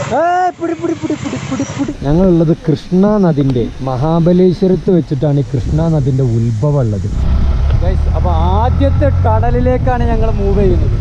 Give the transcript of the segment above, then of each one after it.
ഞങ്ങളുള്ളത് കൃഷ്ണ നദിന്റെ മഹാബലേശ്വരത്ത് വെച്ചിട്ടാണ് ഈ കൃഷ്ണ നദിന്റെ ഉത്ഭവം ഉള്ളത് അപ്പൊ ആദ്യത്തെ ടണലിലേക്കാണ് ഞങ്ങൾ മൂവ് ചെയ്യുന്നത്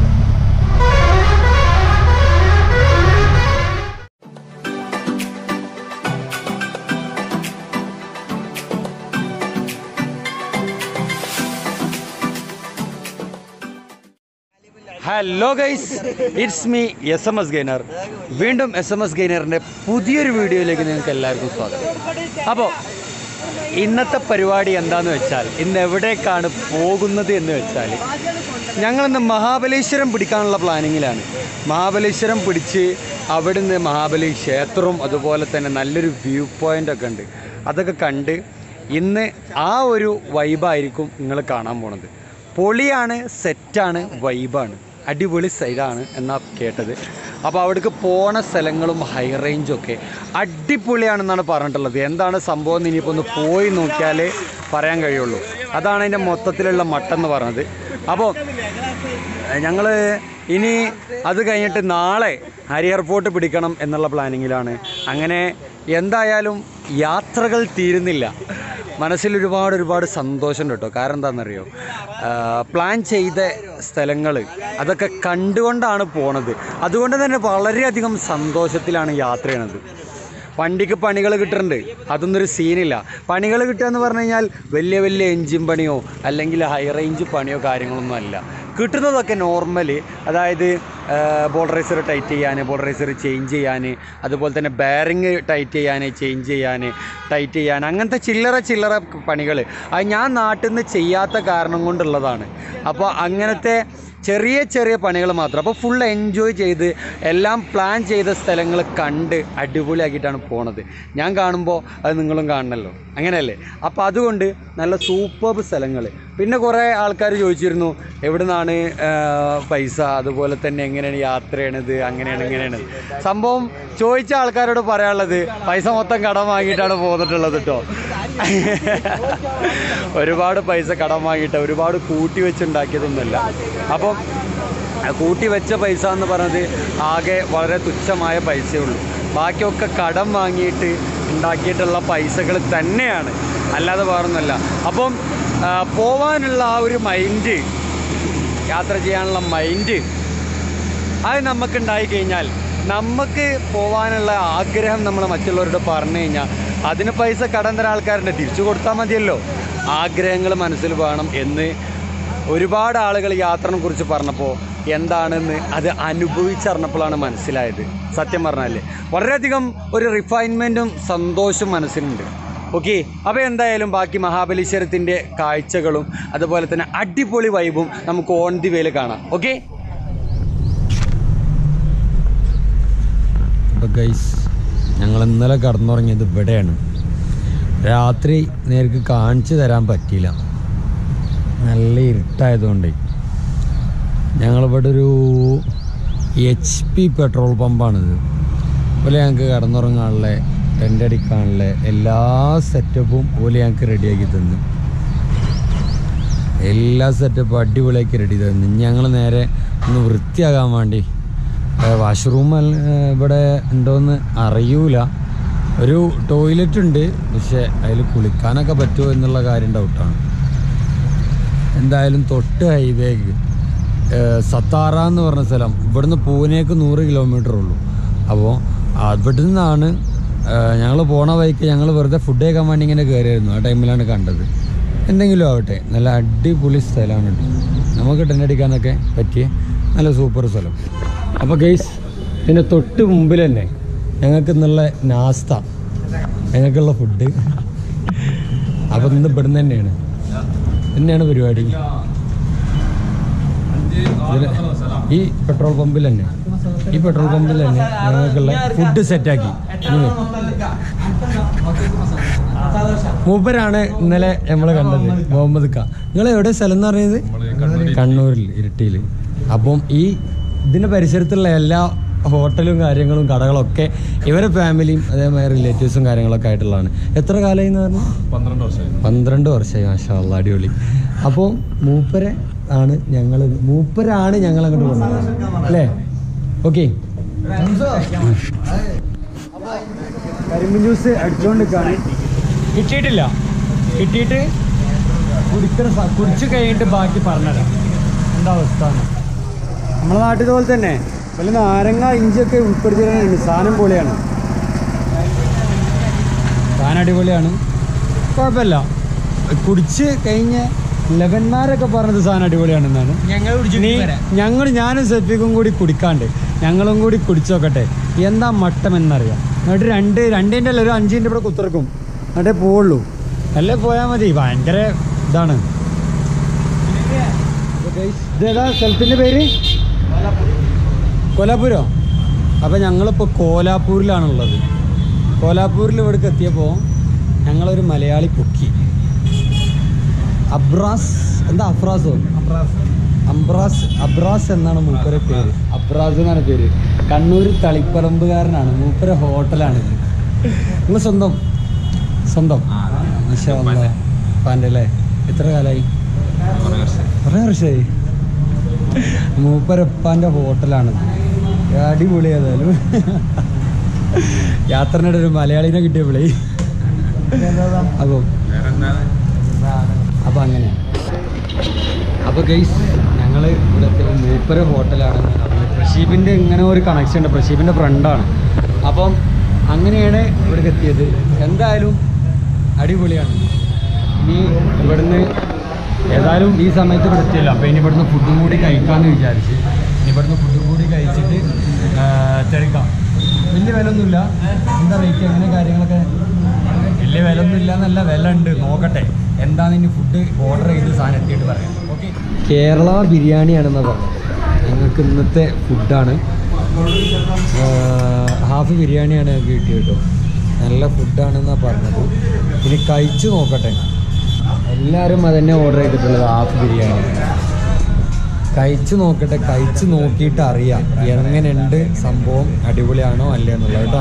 hello guys it's me S M S gainer വീണ്ടും എസ് എം എസ് ഗെയിനറിൻ്റെ പുതിയൊരു വീഡിയോയിലേക്ക് നിങ്ങൾക്ക് എല്ലാവർക്കും സ്വാഗതം അപ്പോൾ ഇന്നത്തെ പരിപാടി എന്താന്ന് വെച്ചാൽ ഇന്ന് എവിടേക്കാണ് പോകുന്നത് എന്ന് വെച്ചാൽ ഞങ്ങളിന്ന് മഹാബലേശ്വരം പിടിക്കാനുള്ള പ്ലാനിങ്ങിലാണ് മഹാബലേശ്വരം പിടിച്ച് അവിടുന്ന് മഹാബലി ക്ഷേത്രവും അതുപോലെ തന്നെ നല്ലൊരു വ്യൂ പോയിൻ്റ് ഒക്കെ ഉണ്ട് അതൊക്കെ കണ്ട് ഇന്ന് ആ ഒരു വൈബായിരിക്കും നിങ്ങൾ കാണാൻ പോണത് പൊളിയാണ് സെറ്റാണ് വൈബാണ് അടിപൊളി സൈഡാണ് എന്നാ കേട്ടത് അപ്പോൾ അവിടേക്ക് പോണ സ്ഥലങ്ങളും ഹൈ റേഞ്ചും ഒക്കെ അടിപൊളിയാണെന്നാണ് പറഞ്ഞിട്ടുള്ളത് എന്താണ് സംഭവം എന്ന് ഇനിയിപ്പോൾ ഒന്ന് പോയി നോക്കിയാലേ പറയാൻ കഴിയുള്ളൂ അതാണ് അതിൻ്റെ മൊത്തത്തിലുള്ള മട്ടെന്ന് പറഞ്ഞത് അപ്പോൾ ഞങ്ങൾ ഇനി അത് കഴിഞ്ഞിട്ട് നാളെ ഹരി എയർപോർട്ട് പിടിക്കണം എന്നുള്ള പ്ലാനിങ്ങിലാണ് അങ്ങനെ എന്തായാലും യാത്രകൾ തീരുന്നില്ല മനസ്സിൽ ഒരുപാട് ഒരുപാട് സന്തോഷമുണ്ട് കേട്ടോ കാരണം എന്താണെന്നറിയോ പ്ലാൻ ചെയ്ത സ്ഥലങ്ങൾ അതൊക്കെ കണ്ടുകൊണ്ടാണ് പോണത് അതുകൊണ്ട് തന്നെ വളരെയധികം സന്തോഷത്തിലാണ് യാത്ര ചെയ്യണത് വണ്ടിക്ക് പണികൾ കിട്ടുന്നുണ്ട് അതൊന്നും ഒരു സീനില്ല പണികൾ കിട്ടുക എന്ന് പറഞ്ഞു കഴിഞ്ഞാൽ വലിയ വലിയ എൻജിൻ പണിയോ അല്ലെങ്കിൽ ഹൈ റേഞ്ച് പണിയോ കാര്യങ്ങളൊന്നും അല്ല കിട്ടുന്നതൊക്കെ നോർമല് അതായത് ബോൾഡറൈസർ ടൈറ്റ് ചെയ്യാൻ ബോൾഡറൈസർ ചേഞ്ച് ചെയ്യാൻ അതുപോലെ തന്നെ ബെയറിങ് ടൈറ്റ് ചെയ്യാൻ ചേഞ്ച് ചെയ്യാൻ ടൈറ്റ് ചെയ്യാൻ അങ്ങനത്തെ ചില്ലറ ചില്ലറ പണികൾ അത് ഞാൻ നാട്ടിൽ നിന്ന് ചെയ്യാത്ത കാരണം കൊണ്ടുള്ളതാണ് അപ്പോൾ അങ്ങനത്തെ ചെറിയ ചെറിയ പണികൾ മാത്രം അപ്പോൾ ഫുൾ എൻജോയ് ചെയ്ത് എല്ലാം പ്ലാൻ ചെയ്ത സ്ഥലങ്ങൾ കണ്ട് അടിപൊളിയാക്കിയിട്ടാണ് പോണത് ഞാൻ കാണുമ്പോൾ അത് നിങ്ങളും കാണണമല്ലോ അങ്ങനെയല്ലേ അപ്പോൾ അതുകൊണ്ട് നല്ല സൂപ്പർ സ്ഥലങ്ങൾ പിന്നെ കുറേ ആൾക്കാർ ചോദിച്ചിരുന്നു എവിടെ നിന്നാണ് പൈസ അതുപോലെ തന്നെ എങ്ങനെയാണ് യാത്ര ചെയ്യണത് അങ്ങനെയാണ് ഇങ്ങനെയാണ് സംഭവം ചോദിച്ച ആൾക്കാരോട് പറയാനുള്ളത് പൈസ മൊത്തം കടം വാങ്ങിയിട്ടാണ് പോന്നിട്ടുള്ളത് കേട്ടോ ഒരുപാട് പൈസ കടം വാങ്ങിയിട്ട് ഒരുപാട് കൂട്ടി വെച്ചുണ്ടാക്കിയതൊന്നുമല്ല അപ്പം കൂട്ടി വെച്ച പൈസ എന്ന് പറയുന്നത് ആകെ വളരെ തുച്ഛമായ പൈസയേ ഉള്ളൂ ബാക്കിയൊക്കെ കടം വാങ്ങിയിട്ട് ഉണ്ടാക്കിയിട്ടുള്ള പൈസകൾ തന്നെയാണ് അല്ലാതെ വേറൊന്നുമല്ല അപ്പം ആ, പോവാനുള്ള ആ ഒരു മൈൻഡ് യാത്ര ചെയ്യാനുള്ള മൈൻഡ് അത് നമുക്ക് ഉണ്ടായി കഴിഞ്ഞാൽ നമുക്ക് പോകാനുള്ള ആഗ്രഹം നമ്മൾ മറ്റുള്ളവരോട് പറഞ്ഞു കഴിഞ്ഞാൽ അതിന് പൈസ കടം തരാൻ ആൾക്കാരുണ്ട് തിരിച്ചു കൊടുത്താൽ മതിയല്ലോ ആഗ്രഹങ്ങൾ മനസ്സിൽ വേണം എന്ന് ഒരുപാട് ആളുകൾ യാത്രനെ കുറിച്ച് പറഞ്ഞപ്പോൾ എന്താണെന്ന് അത് അനുഭവിച്ചറിഞ്ഞപ്പോഴാണ് മനസ്സിലായത് സത്യം പറഞ്ഞാൽ വളരെയധികം ഒരു റിഫൈൻമെൻറ്റും സന്തോഷവും മനസ്സിലുണ്ട് ഓക്കെ അപ്പോൾ എന്തായാലും ബാക്കി മഹാബലീശ്വരത്തിൻ്റെ കാഴ്ചകളും അതുപോലെ തന്നെ അടിപൊളി വൈബും നമുക്ക് ഓൺ ദി വേയിൽ കാണാം ഓക്കെ അപ്പോൾ ഗൈസ് ഞങ്ങൾ ഇന്നലെ കടന്നുറങ്ങിയത് ഇവിടെയാണ് രാത്രി നേർക്ക് കാണിച്ചു തരാൻ പറ്റിയില്ല നല്ല ഇരുട്ടായതുകൊണ്ട് ഞങ്ങളിവിടെ ഒരു എച്ച് പി പെട്രോൾ പമ്പാണിത് അതുപോലെ ഞങ്ങൾക്ക് കടന്നുറങ്ങാനുള്ള ടെൻ്റ് അടിക്കാനുള്ള എല്ലാ സെറ്റപ്പും പോലെ ഞങ്ങൾക്ക് റെഡിയാക്കി തന്നു എല്ലാ സെറ്റപ്പും അടിപൊളിയാക്കി റെഡി തന്നു ഞങ്ങൾ നേരെ ഒന്ന് വൃത്തിയാകാൻ വേണ്ടി വാഷ്റൂം ഇവിടെ ഉണ്ടോയെന്ന് അറിയൂല ഒരു ടോയ്ലറ്റ് ഉണ്ട് പക്ഷെ അതിൽ കുളിക്കാനൊക്കെ പറ്റുമോ എന്നുള്ള കാര്യം ഡൗട്ടാണ് എന്തായാലും തൊട്ട് ഹൈവേക്ക് സത്താറ എന്ന് പറഞ്ഞ സ്ഥലം ഇവിടുന്ന് പൂനെക്ക് നൂറ് കിലോമീറ്റർ ഉള്ളൂ അപ്പോൾ അവിടെ നിന്നാണ് ഞങ്ങൾ പോണ വഴിക്ക് ഞങ്ങൾ വെറുതെ ഫുഡ് കഴിക്കാൻ വേണ്ടി ഇങ്ങനെ കയറിയായിരുന്നു ആ ടൈമിലാണ് കണ്ടത് എന്തെങ്കിലും ആവട്ടെ നല്ല അടിപൊളി സ്ഥലമാണ് കേട്ടോ നമുക്ക് ടെന്നടിക്കാനൊക്കെ പറ്റിയ നല്ല സൂപ്പർ സ്ഥലം അപ്പോൾ ഗെയ്സ് ഇതിൻ്റെ തൊട്ട് മുമ്പിൽ തന്നെ ഞങ്ങൾക്ക് ഇന്നുള്ള നാസ്ത ഞങ്ങൾക്കുള്ള ഫുഡ് അപ്പോൾ ഇന്ന് ഇവിടുന്ന് തന്നെയാണ് തന്നെയാണ് പരിപാടി ഇതില് ഈ പെട്രോൾ പമ്പിൽ തന്നെ ഈ പെട്രോൾ പമ്പിൽ തന്നെ ഞങ്ങൾക്കുള്ള ഫുഡ് സെറ്റാക്കി മൂപ്പരാണ് ഇന്നലെ നമ്മൾ കണ്ടത് മുഹമ്മദ് ഖാ നിങ്ങൾ എവിടെ സ്ഥലം എന്ന് പറയുന്നത് കണ്ണൂരിൽ ഇരിട്ടിയിൽ അപ്പം ഈ ഇതിന്റെ പരിസരത്തുള്ള എല്ലാ ഹോട്ടലും കാര്യങ്ങളും കടകളൊക്കെ ഇവരെ ഫാമിലിയും അതേമാതിരി റിലേറ്റീവ്സും കാര്യങ്ങളൊക്കെ ആയിട്ടുള്ളതാണ് എത്ര കാലമായി എന്ന് പറഞ്ഞു പന്ത്രണ്ട് വർഷമായി പന്ത്രണ്ട് വർഷമായി മാഷാ അള്ളാ അടിപൊളി അപ്പോൾ മൂപ്പരെ ആണ് ഞങ്ങൾ മൂപ്പരാണ് ഞങ്ങൾ അങ്ങോട്ട് കൊണ്ടുപോകുന്നത് അല്ലേ ഓക്കെ കരിമ്പ് ജ്യൂസ് അടിച്ചുകൊണ്ടിരിക്കുകയാണ് കിട്ടിയിട്ടില്ല കിട്ടിയിട്ട് കുടിക്കുന്ന സ- കുടിച്ച് കഴിഞ്ഞിട്ട് ബാക്കി പറഞ്ഞുതരാം എന്താ അവസ്ഥ എന്ന്. നമ്മളെ നാട്ടിൽ പോലെ തന്നെ വല്ല നാരങ്ങ ഇഞ്ചിയൊക്കെ ഉൾപ്പെടുത്തിയാണ് സാധനം പൊളിയാണ് സാധനം അടിപൊളിയാണ് കുഴപ്പമില്ല കുടിച്ച് കഴിഞ്ഞ ലെവന്മാരൊക്കെ പറഞ്ഞത് സാധനം അടിപൊളിയാണെന്നാണ് ഞങ്ങൾ ഇനി ഞങ്ങൾ ഞാനും സെഫിക്കും കൂടി കുടിക്കാണ്ട് ഞങ്ങളും കൂടി കുടിച്ചോക്കട്ടെ എന്താ മട്ടം എന്നറിയാം എന്നിട്ട് രണ്ട് രണ്ടിൻ്റെ അല്ല ഒരു അഞ്ചിൻ്റെ ഇവിടെ കുത്തിറക്കും എന്നിട്ടേ പോവുള്ളൂ അല്ലേ പോയാൽ മതി ഭയങ്കര ഇതാണ് ഇതേതാ സ്ഥലത്തിൻ്റെ പേര് കോലാപൂരോ അപ്പം ഞങ്ങളിപ്പോൾ കോലാപൂരിലാണുള്ളത് കോലാപൂരിൽ ഇവിടേക്ക് എത്തിയപ്പോൾ ഞങ്ങളൊരു മലയാളി പൊക്കി അബ്രാസ് എന്താ അഫ്രാസോ അംബ്രാസ് അബ്രാസ് എന്നാണ് മൂപ്പരെ പേര് അബ്രാസ് എന്നാണ് പേര് കണ്ണൂർ തളിപ്പറമ്പുകാരനാണ് മൂപ്പര ഹോട്ടലാണ് നിങ്ങൾ സ്വന്തം സ്വന്തം പാൻ്റെ അല്ലേ എത്ര കാലമായി കുറേ വർഷമായി മൂപ്പരപ്പാൻ്റെ ഹോട്ടലാണ് അടിപൊളി ഏതായാലും യാത്രയുടെ ഒരു മലയാളിനെ കിട്ടിയപ്പോഴേ അപ്പോൾ അപ്പോൾ അങ്ങനെ അപ്പോൾ ഗൈസ് ഞങ്ങൾ ഇവിടെ എത്തിയപ്പോൾ മൂപ്പര ഹോട്ടലാണ് പ്രശീബിൻ്റെ ഇങ്ങനെ ഒരു കണക്ഷൻ ഉണ്ട് പ്രശീബിൻ്റെ ഫ്രണ്ടാണ് അപ്പം അങ്ങനെയാണ് ഇവിടേക്ക് എത്തിയത് എന്തായാലും അടിപൊളിയാണ് ഇനി ഇവിടുന്ന് ഏതായാലും ഈ സമയത്ത് ഇവിടെ എത്തിയല്ലോ അപ്പോൾ ഇനി ഇവിടുന്ന് ഫുഡും കൂടി കഴിക്കാമെന്ന് വിചാരിച്ച് ഇനി ഇവിടുന്ന് ഫുഡും കൂടി കഴിച്ചിട്ട് തിരക്കാം വലിയ വില ഒന്നുമില്ല എന്താ റേറ്റ് അങ്ങനെ കാര്യങ്ങളൊക്കെ വലിയ വില ഒന്നും ഇല്ല എന്നല്ല വില ഉണ്ട് നോക്കട്ടെ എന്താണ് ഇനി ഫുഡ് ഓർഡർ ചെയ്ത് സാധനം എത്തിയിട്ട് പറയാം ഓക്കെ കേരള ബിരിയാണിയാണെന്നാണ് പറഞ്ഞത് ഞങ്ങൾക്ക് ഇന്നത്തെ ഫുഡാണ് ഹാഫ് ബിരിയാണിയാണ് ഞങ്ങൾക്ക് കിട്ടിയത് കേട്ടോ നല്ല ഫുഡാണെന്നാണ് പറഞ്ഞത് ഇനി കഴിച്ച് നോക്കട്ടെ എല്ലാവരും അതന്നെ ഓർഡർ ചെയ്തിട്ടുള്ളത് ഹാഫ് ബിരിയാണി കഴിച്ച് നോക്കട്ടെ കഴിച്ച് നോക്കിയിട്ട് അറിയാം എങ്ങനെയുണ്ട് സംഭവം അടിപൊളിയാണോ അല്ലേ എന്നുള്ളത് കേട്ടോ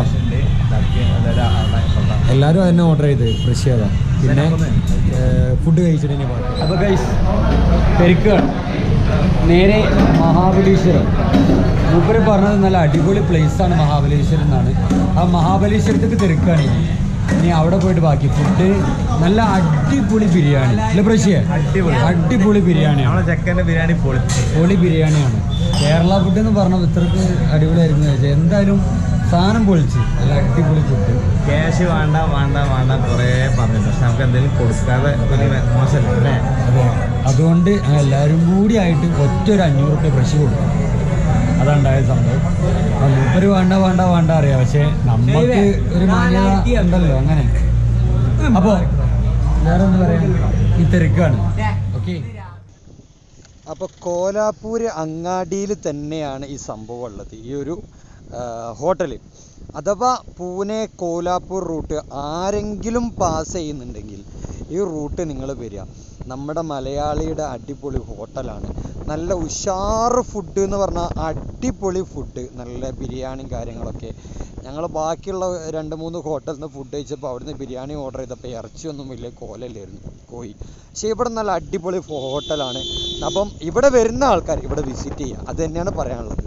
എല്ലാവരും അതന്നെ ഓർഡർ ചെയ്ത് പ്രശ്യത പിന്നെ ഫുഡ് കഴിച്ചിട്ട് ഇനി പോകാം അപ്പോൾ കഴിച്ച് പെരുക്കുകയാണ് നേരെ മഹാബലീശ്വരം മൂപ്പര് പറഞ്ഞത് നല്ല അടിപൊളി പ്ലേസാണ് മഹാബലേശ്വരം എന്നാണ് ആ മഹാബലേശ്വരത്തേക്ക് തിരക്കുകയാണ് ഇനി ഇനി അവിടെ പോയിട്ട് ബാക്കി ഫുഡ് നല്ല അടിപൊളി ബിരിയാണി അല്ല പ്രശ്യ അടിപൊളി. അടിപൊളി ബിരിയാണിയാണ് നമ്മളെ ചെക്കൻ്റെ ബിരിയാണി പൊളിച്ച് പൊളി ബിരിയാണിയാണ് കേരള ഫുഡ് എന്ന് പറഞ്ഞാൽ ഇത്രക്ക് അടിപൊളിയായിരുന്നു ചോദിച്ചാൽ എന്തായാലും സാധനം പൊളിച്ച് നല്ല അടിപൊളി ഫുഡ് ക്യാഷ് വേണ്ട വേണ്ട വേണ്ട കുറേ പറഞ്ഞു പക്ഷെ നമുക്ക് എന്തെങ്കിലും കൊടുക്കാതെ ഒരു മോശമല്ല അല്ലേ അതെ അതുകൊണ്ട് എല്ലാവരും കൂടി ആയിട്ട് ഒറ്റ ഒരു അഞ്ഞൂറ് റുപ്യ ബ്രഷ് കൊടുക്കും അതുണ്ടായ സംഭവം ആ മൂപ്പര് വേണ്ട വേണ്ട വേണ്ട അറിയാം പക്ഷെ നമുക്ക് ഒരു മാന്യത ഉണ്ടല്ലോ അങ്ങനെ അപ്പോൾ വേറെ എന്താ പറയാ ഈ തിരക്കാണ് ഓക്കെ അപ്പോൾ കോലാപ്പൂര് അങ്ങാടിയിൽ തന്നെയാണ് ഈ സംഭവം ഉള്ളത് ഈ ഒരു ഹോട്ടൽ അഥവാ പൂനെ കോലാപ്പൂർ റൂട്ട് ആരെങ്കിലും പാസ് ചെയ്യുന്നുണ്ടെങ്കിൽ ഈ റൂട്ട് നിങ്ങൾ വരിക നമ്മുടെ മലയാളിയുടെ അടിപൊളി ഹോട്ടലാണ് നല്ല ഉഷാറ് ഫുഡ് എന്ന് പറഞ്ഞാൽ അടിപൊളി ഫുഡ് നല്ല ബിരിയാണിയും കാര്യങ്ങളൊക്കെ ഞങ്ങൾ ബാക്കിയുള്ള രണ്ട് മൂന്ന് ഹോട്ടലിൽ നിന്ന് ഫുഡ് കഴിച്ചപ്പോൾ അവിടുന്ന് ബിരിയാണി ഓർഡർ ചെയ്തപ്പോൾ ഇറച്ചിയൊന്നും വലിയ കോലല്ലായിരുന്നു കോഴി പക്ഷേ ഇവിടെ നല്ല അടിപൊളി ഫോ- ഹോട്ടലാണ് അപ്പം ഇവിടെ വരുന്ന ആൾക്കാർ ഇവിടെ വിസിറ്റ് ചെയ്യുക അത് തന്നെയാണ് പറയാനുള്ളത്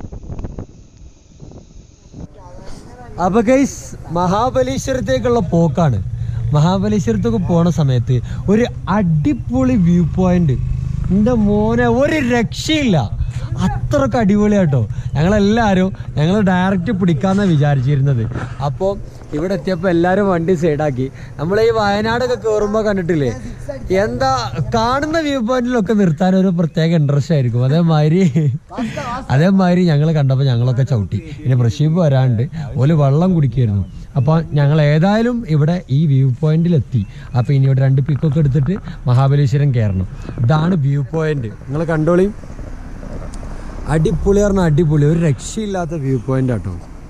അപ്പൊ ഗൈസ് മഹാബലീശ്വരത്തേക്കുള്ള പോക്കാണ് മഹാബലീശ്വരത്തേക്ക് പോണ സമയത്ത് ഒരു അടിപൊളി വ്യൂ പോയിന്റ് എൻ്റെ മോനെ ഒരു രക്ഷയില്ല അത്രക്ക് അടിപൊളിയാട്ടോ ഞങ്ങളെല്ലാവരും ഞങ്ങൾ ഡയറക്റ്റ് പിടിക്കാന്നാണ് വിചാരിച്ചിരുന്നത് അപ്പോൾ ഇവിടെ എത്തിയപ്പോൾ എല്ലാവരും വണ്ടി സൈഡാക്കി നമ്മൾ ഈ വയനാടൊക്കെ കയറുമ്പോൾ കണ്ടിട്ടില്ലേ എന്താ കാണുന്ന വ്യൂ പോയിന്റിലൊക്കെ നിർത്താൻ ഒരു പ്രത്യേക ഇൻട്രസ്റ്റ് ആയിരിക്കും അതേമാതിരി അതേമാതിരി ഞങ്ങൾ കണ്ടപ്പോൾ ഞങ്ങളൊക്കെ ചവിട്ടി പിന്നെ പ്രഷീബ് വരാണ്ട് ഓല് വെള്ളം കുടിക്കുമായിരുന്നു അപ്പോൾ ഞങ്ങൾ ഏതായാലും ഇവിടെ ഈ വ്യൂ പോയിന്റിലെത്തി അപ്പോൾ ഇനി ഇവിടെ രണ്ട് പിക്കൊക്കെ എടുത്തിട്ട് മഹാബലീശ്വരം കയറണം ഇതാണ് വ്യൂ പോയിന്റ് നിങ്ങൾ കണ്ടോളി അടിപൊളി പറഞ്ഞാൽ അടിപൊളി ഒരു രക്ഷയില്ലാത്ത വ്യൂ പോയിന്റ് ആട്ടോ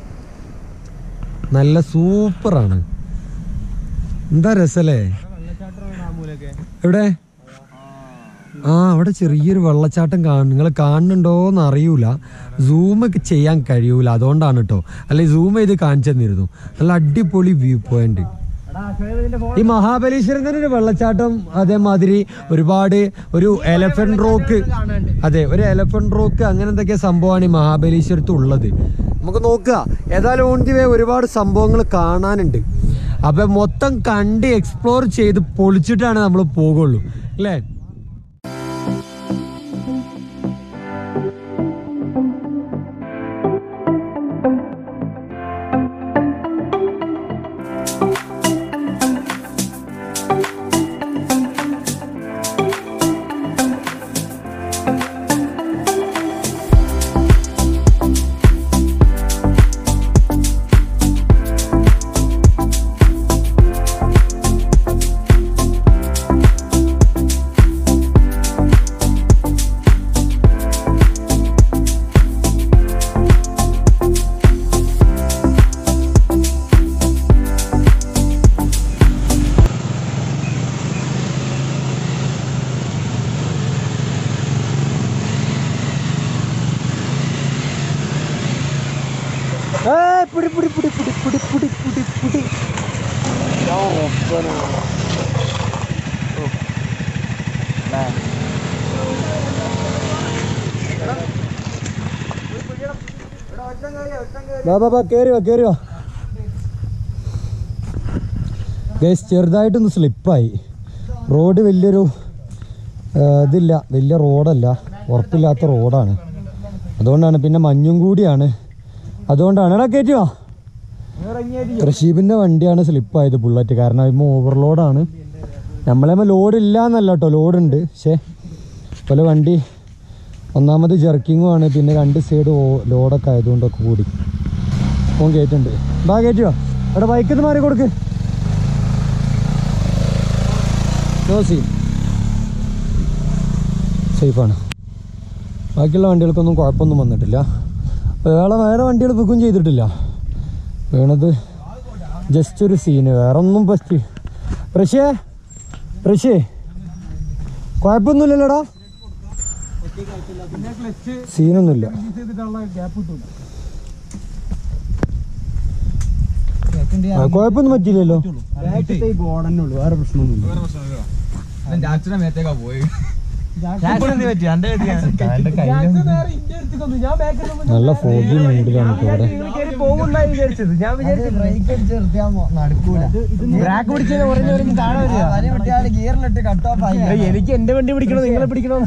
നല്ല സൂപ്പറാണ് എന്താ രസല്ലേ എവിടെ ആ അവിടെ ചെറിയൊരു വെള്ളച്ചാട്ടം കാണും നിങ്ങൾ കാണുന്നുണ്ടോന്ന് അറിയൂല സൂം ഒക്കെ ചെയ്യാൻ കഴിയൂല അതുകൊണ്ടാണ് കേട്ടോ അല്ലെ സൂം ചെയ്ത് കാണിച്ചു തന്നിരുന്നു നല്ല അടിപൊളി വ്യൂ പോയിന്റ് ഈ മഹാബലീശ്വരം തന്നെ ഒരു വെള്ളച്ചാട്ടം അതേമാതിരി ഒരുപാട് ഒരു എലഫന്റ് റോക്ക് അതെ ഒരു എലഫന്റ് റോക്ക് അങ്ങനെ എന്തൊക്കെ സംഭവമാണ് ഈ മഹാബലീശ്വരത്ത് ഉള്ളത് നമുക്ക് നോക്കുക ഏതായാലും ഓൺ ദി വേ ഒരുപാട് സംഭവങ്ങൾ കാണാനുണ്ട് അപ്പൊ മൊത്തം കണ്ട് എക്സ്പ്ലോർ ചെയ്ത് പൊളിച്ചിട്ടാണ് നമ്മൾ പോകുള്ളൂ അല്ലേ ഏ, പിടി, പിടി, പിടി, പിടി, പിടി, പിടി, പിടി, പിടി. യാ റബ്ബനാ. വാ, വാ, വാ, കേറി വാ കേറി വാ ഗൈസ് ചെറുതായിട്ടൊന്ന് സ്ലിപ്പായി റോഡ് വലിയൊരു ആ, ഇതില്ല വലിയ റോഡല്ല ഉറപ്പില്ലാത്ത റോഡാണ് അതുകൊണ്ടാണ് പിന്നെ മഞ്ഞും കൂടിയാണ് അതുകൊണ്ടാണ് എടാ കയറ്റി വാ റഷീബിന്റെ വണ്ടിയാണ് സ്ലിപ്പായത് ബുള്ളറ്റ് കാരണം അതിന് ഓവർലോഡാണ് നമ്മളെ ലോഡ് ഇല്ല എന്നല്ല കേട്ടോ ലോഡുണ്ട് പക്ഷേ പല വണ്ടി ഒന്നാമത് ജെർക്കിങ്ങും ആണ് പിന്നെ രണ്ട് സൈഡ് ലോഡൊക്കെ ആയതുകൊണ്ടൊക്കെ കൂടി ഫോൺ കയറ്റുണ്ട് ബാ കയറ്റി വാ എടാ ബൈക്കിൽ മാറി കൊടുക്ക് നോ സീൻ സേഫാണ് ബാക്കിയുള്ള വണ്ടികൾക്കൊന്നും കുഴപ്പമൊന്നും വന്നിട്ടില്ല വേറെ വേറെ വണ്ടികൾ ബുക്കും ചെയ്തിട്ടില്ല വീണത് ജസ്റ്റ് ഒരു സീന് വേറെ ഒന്നും പറ്റി ഋഷിയേ ഋഷി കുഴപ്പമൊന്നുമില്ലല്ലോടാ സീനൊന്നുമില്ല ആ, കുഴപ്പമൊന്നും പറ്റിയില്ലല്ലോ വേറെ പ്രശ്നമൊന്നുമില്ല ജാക്സിന്റെ മേത്തേക്കാ പോയി നല്ല ഫോഗി മൂഡിലാണ് കേട്ടോ ഇവിടെ എനിക്ക് എന്റെ വണ്ടി പിടിക്കണോ നിങ്ങളെ പിടിക്കണോ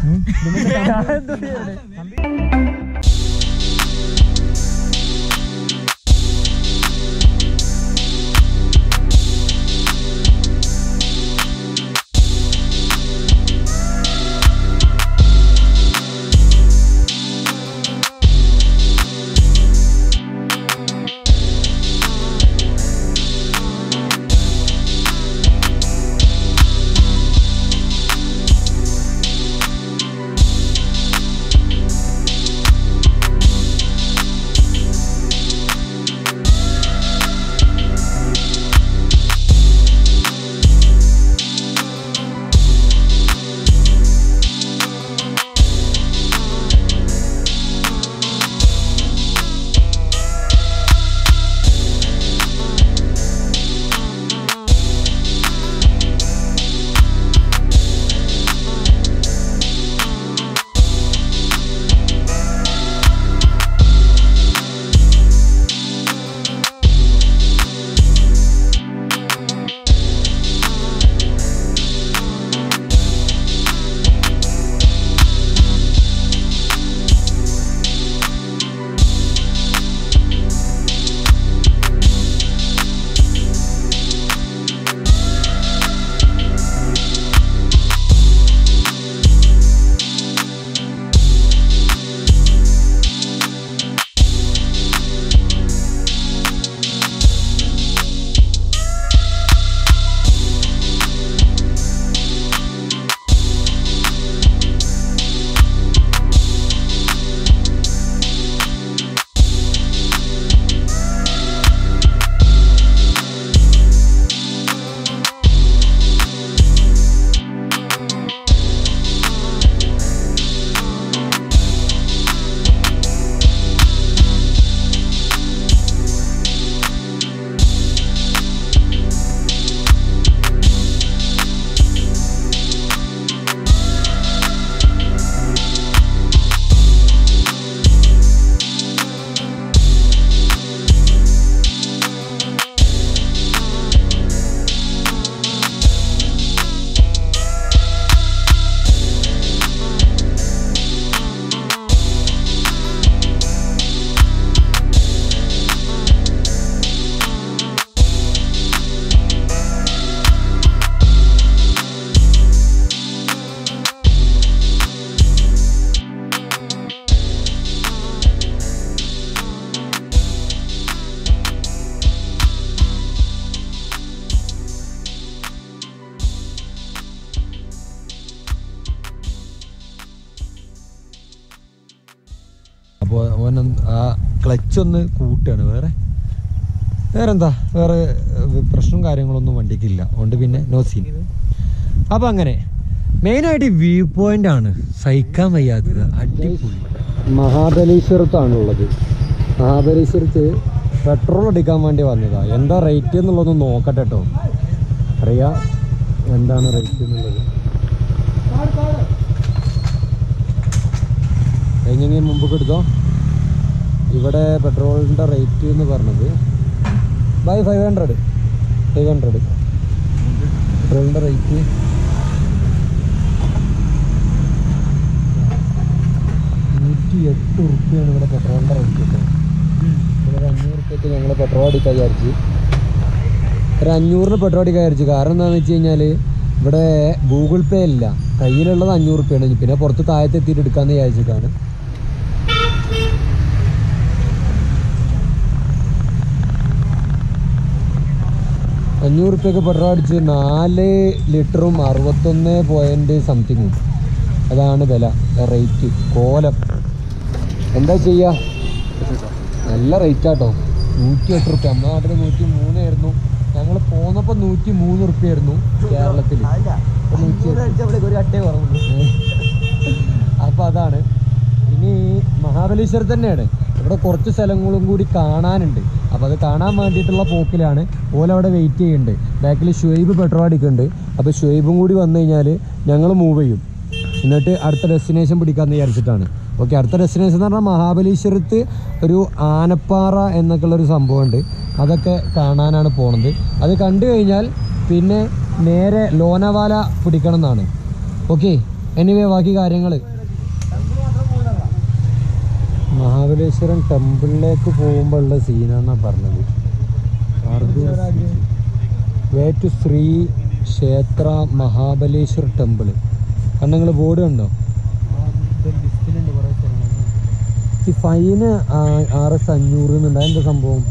തിരിച്ചൊന്ന് കൂട്ടുകയാണ് വേറെ വേറെ എന്താ വേറെ ഏഹ്, പ്രശ്നം കാര്യങ്ങളൊന്നും വണ്ടിക്കില്ല അതുകൊണ്ട് പിന്നെ നോ സീൻ അപ്പം അങ്ങനെ മെയിനായിട്ട് വ്യൂ പോയിന്റ് ആണ് സഹിക്കാൻ വയ്യാത്തത് അടിപൊളി മഹാബലീശ്വരത്താണുള്ളത് മഹാബലീശ്വരത്ത് പെട്രോൾ അടിക്കാൻ വേണ്ടി വന്നതാ എന്താ റേറ്റ് എന്നുള്ളതൊന്ന് നോക്കട്ടെ കേട്ടോ അറിയാം എന്താണ് റേറ്റ് എന്നുള്ളത് എങ്ങനെ മുമ്പ് എടുത്തോ ഇവിടെ പെട്രോളിൻ്റെ റേറ്റ് എന്ന് പറഞ്ഞത് by five hundred five hundred പെട്രോളിൻ്റെ റേറ്റ് നൂറ്റി എട്ട് റുപ്യാണ് ഇവിടെ പെട്രോളിൻ്റെ റേറ്റ് കേട്ടോ ഇവിടെ ഒരു അഞ്ഞൂറ് റുപ്യക്ക് ഞങ്ങൾ പെട്രോൾ അടിക്കാൻ വിചാരിച്ച് ഒരു അഞ്ഞൂറിന് പെട്രോൾ അടിക്കാൻ വിചാരിച്ചു കാരണം എന്താണെന്ന് വെച്ച് കഴിഞ്ഞാൽ ഇവിടെ ഗൂഗിൾ പേ ഇല്ല കയ്യിലുള്ളത് അഞ്ഞൂറ് റുപ്യാണ് പിന്നെ പുറത്ത് താഴത്ത് എത്തിയിട്ട് എടുക്കാമെന്ന് വിചാരിച്ചിട്ടാണ് അഞ്ഞൂറ് റുപ്യക്ക് പെട്രോൾ അടിച്ച് നാല് ലിറ്ററും അറുപത്തൊന്ന് പോയിൻറ്റ് സംതിങ്ങും അതാണ് വില റേറ്റ് കോലം എന്താ ചെയ്യുക നല്ല റേറ്റാട്ടോ നൂറ്റി എട്ട് റുപ്യ നമ്മുടെ നാട്ടിൽ നൂറ്റി മൂന്നായിരുന്നു ഞങ്ങൾ പോന്നപ്പോൾ നൂറ്റി മൂന്ന് റുപ്യായിരുന്നു കേരളത്തിൽ ഇപ്പൊ നൂറ്റി എട്ട്. ഏ. അപ്പൊ അതാണ് ഇനി മഹാബലീശ്വർ തന്നെയാണ് ഇവിടെ കുറച്ച് സ്ഥലങ്ങളും കൂടി കാണാനുണ്ട് അപ്പോൾ അത് കാണാൻ വേണ്ടിയിട്ടുള്ള പോക്കിലാണ് ഓല അവിടെ വെയിറ്റ് ചെയ്യുന്നുണ്ട് ബാക്കിൽ ഷുവൈബ് പെട്രോൾ അടിക്കുന്നുണ്ട് അപ്പോൾ ഷുവൈബും കൂടി വന്നു കഴിഞ്ഞാൽ ഞങ്ങൾ മൂവ് ചെയ്യും എന്നിട്ട് അടുത്ത ഡെസ്റ്റിനേഷൻ പിടിക്കാമെന്ന് വിചാരിച്ചിട്ടാണ് ഓക്കെ അടുത്ത ഡെസ്റ്റിനേഷൻ എന്ന് പറഞ്ഞാൽ മഹാബലീശ്വരത്ത് ഒരു ആനപ്പാറ എന്നൊക്കെയുള്ളൊരു സംഭവമുണ്ട് അതൊക്കെ കാണാനാണ് പോണത് അത് കണ്ടു കഴിഞ്ഞാൽ പിന്നെ നേരെ ലോനവാല പിടിക്കണം എന്നാണ് ഓക്കെ എനിവേ ബാക്കി കാര്യങ്ങൾ മഹാബലേശ്വരം ടെമ്പിളിലേക്ക് പോകുമ്പോൾ ഉള്ള സീനാന്നാണ് പറഞ്ഞത് വേ ടു ശ്രീ ക്ഷേത്ര മഹാബലേശ്വർ ടെമ്പിൾ കാരണം നിങ്ങൾ ബോർഡ് കണ്ടോ ഈ ഫൈന് ആർ എസ് അഞ്ഞൂറ് എന്നുണ്ട് എന്താ സംഭവം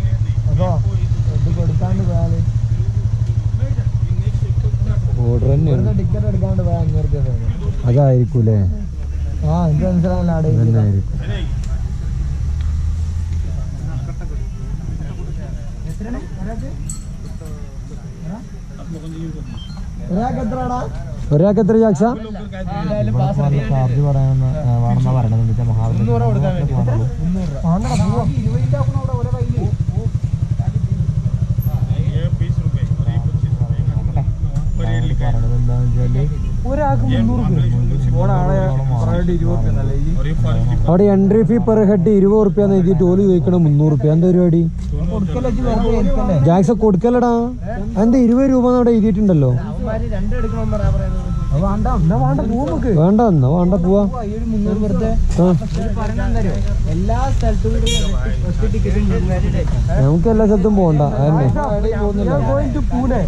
ഓർഡർ തന്നെയാണ് ടിക്കറ്റ് എടുക്കാണ്ട് പോയാൽ അഞ്ഞൂറ് രൂപ അതായിരിക്കും അല്ലേ ആ എനിക്ക് മനസ്സിലാവില്ല അവിടെ തന്നെ ആയിരിക്കും ഒരാൾക്ക് എത്രയാടാ ഒരാൾക്ക് എത്ര ചാക്സ ചാർജ് പറയാമെന്ന് വേണമെന്നാ പറയണത് എന്ന് വെച്ചാൽ മഹാബലി പറയണത് എന്താണെന്ന് വെച്ചാല് ഒരാൾക്ക് മുന്നൂറ് ഓണാളെ പറഞ്ഞിട്ട് ഇരുപത് രൂപ എന്നല്ലേ ഈ അവിടെ എൻട്രി ഫീ പെർ ഹെഡ് ഇരുപത് റുപ്യ എഴുതിയിട്ട് ഓല് ചോദിക്കണം മുന്നൂറ് റുപ്യ എന്താ പരിപാടി കൊടുക്കല്ലേ ഇജ്ജ് വെറുതെ ഇരിക്കല്ലേ ജാക്സ കൊടുക്കലടാ എന്താ ഇരുപത് രൂപ അവിടെ എഴുതിയിട്ടുണ്ടല്ലോ അവന്മാര് രണ്ട് എടുക്കണമെന്ന് പറയാ പറയുന്നത് വേണ്ട എന്നാ വേണ്ട പോവും നമുക്ക് വേണ്ട എന്നാ വേണ്ട പോവാ ഈ ഒരു മുന്നൂറ് വെറുതെ ആ പറഞ്ഞോ എല്ലാ സ്ഥലത്തും ഒറ്റ ടിക്കറ്റും നമുക്ക് എല്ലാ സ്ഥലത്തും പോകണ്ട അതന്നെ പൂനെ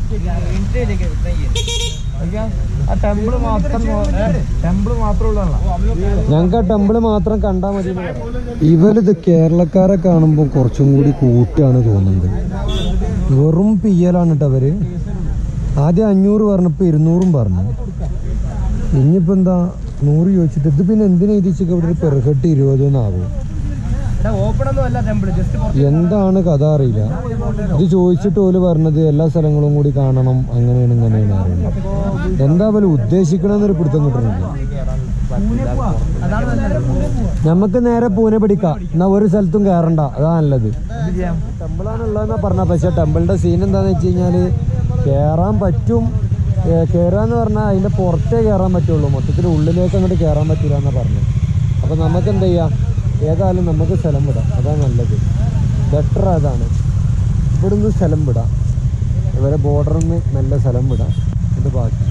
ആ ടെമ്പിള് മാത്രം ടെമ്പിള് മാത്രമുള്ളതാണല്ലോ ഞങ്ങൾക്ക് ആ ടെമ്പിള് മാത്രം കണ്ടാൽ മതി ഇവരിത് കേരളക്കാരെ കാണുമ്പോൾ കുറച്ചും കൂടി കൂട്ടാണ് തോന്നുന്നത് വെറും പിയ്യലാണ് കേട്ടോ അവര് ആദ്യം അഞ്ഞൂറ് പറഞ്ഞപ്പോൾ ഇരുന്നൂറും പറഞ്ഞു ഇനിയിപ്പോൾ എന്താ നൂറ് ചോദിച്ചിട്ട് ഇത് പിന്നെ എന്തിനാ എഴുതിച്ചൊക്കെ ഇവിടെ ഒരു പെർഹെട്ട് ഇരുപതെന്നാകും ഓപ്പൺ ഒന്നും അല്ല ടെമ്പിള് ജസ്റ്റ് എന്താണ് കഥ അറിയില്ല ഇത് ചോദിച്ചിട്ട് ഓല് പറഞ്ഞത് എല്ലാ സ്ഥലങ്ങളും കൂടി കാണണം അങ്ങനെയാണ് ഇങ്ങനെയാണ് അറിയുന്നത് എന്താ പോലെ ഉദ്ദേശിക്കണമെന്നൊരു പിടുത്തം കിട്ടുന്നില്ല അതാണ് നല്ലത് നമുക്ക് നേരെ പൂനെ പിടിക്കാം എന്നാ ഒരു സ്ഥലത്തും കയറണ്ട അതാ നല്ലത് ടെമ്പിളാണ് ഉള്ളതെന്നാ പറഞ്ഞ പക്ഷെ ടെമ്പിളിന്റെ സീൻ എന്താന്ന് വെച്ച് കഴിഞ്ഞാല് കേറാൻ പറ്റും കയറാന്ന് പറഞ്ഞാൽ അതിന്റെ പുറത്തേ കയറാൻ പറ്റുള്ളൂ മൊത്തത്തിൽ ഉള്ളിലേക്ക് അങ്ങോട്ട് കയറാൻ പറ്റില്ല എന്നാ പറഞ്ഞത് അപ്പൊ നമുക്ക് എന്ത് ചെയ്യാം ഏതായാലും നമുക്ക് സ്ഥലം വിടാം അതാ നല്ലത് ബെറ്റർ അതാണ് ഇവിടുന്ന് സ്ഥലം വിടാം ഇവരെ ബോർഡറിൽ നിന്ന് നല്ല സ്ഥലം വിടാം ഇത് ബാക്കി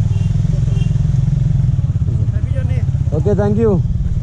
ഓക്കെ താങ്ക് യു